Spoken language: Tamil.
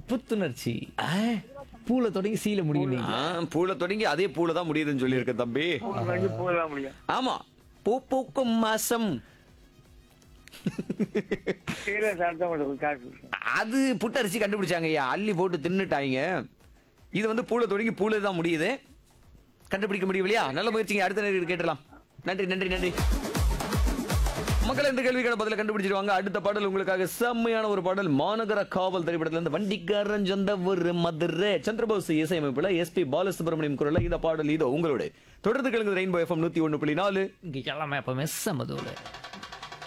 புத்துணர்ச்சி ஆ, பூல தொடங்கி சீல முடியும் நீங்க ஆ, பூல தொடங்கி அதே பூல தான் முடியுதுன்னு சொல்லியிருக்க தம்பி வந்து போகலாம் முடியும் ஆமா பூ பூக்கும் மாசம் கீழே சாப்பிட்டா உங்களுக்கு காசு அது புட்டரிசி கண்டுபிடிச்சாங்க ஐயா அள்ளி போட்டு தின்னுட்டாங்க இது வந்து பூல தொடங்கி பூல தான் முடியுது கண்டுபிடிக்க முடியவில்லையா நல்ல முயற்சிங்க அடுத்த நேரம் கேட்டலாம் நன்றி நன்றி நன்றி மக்கள் இந்த கேள்விக்கான பதில கண்டுபிடிச்சிருவாங்க அடுத்த பாடல் உங்களுக்காக செம்மையான ஒரு பாடல் மாநகர காவல் திரைப்படத்துல இருந்து வண்டிக்காரன் சொந்த ஒரு மதுரை சந்திரபோஸ் இசையமைப்புல எஸ்பி பாலசுப்ரமணியம் குரல்ல இந்த பாடல் இதோ உங்களோட தொடர்ந்து கேளுங்க ரெயின்போ எஃப்எம் நூத்தி ஒண்ணு புள்ளி நாலு இங்க எல்லாமே எப்பவுமே செம்மதோடு